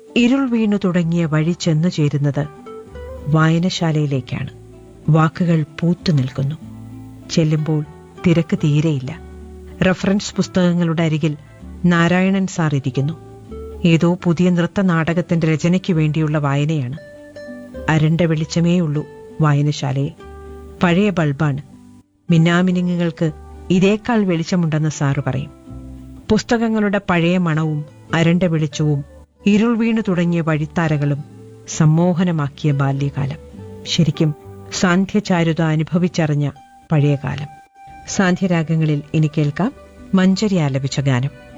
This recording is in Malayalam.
ഇരുൾ വീണു തുടങ്ങിയ വഴി ചെന്നു ചേരുന്നത് വായനശാലയിലേക്കാണ് വാക്കുകൾ പൂത്തു നിൽക്കുന്നു ചെല്ലുമ്പോൾ തിരക്ക് തീരെയില്ല റഫറൻസ് പുസ്തകങ്ങളുടെ അരികിൽ നാരായണൻ സാർ ഇരിക്കുന്നു ഏതോ പുതിയ നൃത്ത നാടകത്തിന്റെ രചനയ്ക്ക് വേണ്ടിയുള്ള വായനയാണ് അരണ്ട വെളിച്ചമേ ഉള്ളൂ വായനശാലയിൽ പഴയ ബൾബാണ് മിന്നാമിനുങ്ങുകൾക്ക് ഇതേക്കാൾ വെളിച്ചമുണ്ടെന്ന് സാറ് പറയും പുസ്തകങ്ങളുടെ പഴയ മണവും അരണ്ട വെളിച്ചവും ഇരുൾ വീണു തുടങ്ങിയ വഴിത്താരകളും സമ്മോഹനമാക്കിയ ബാല്യകാലം ശരിക്കും സാന്ധ്യചാരുത അനുഭവിച്ചറിഞ്ഞ പഴയകാലം സാന്ധ്യരാഗങ്ങളിൽ ഇനി കേൾക്കാം മഞ്ചരി ആലപിച്ച ഗാനം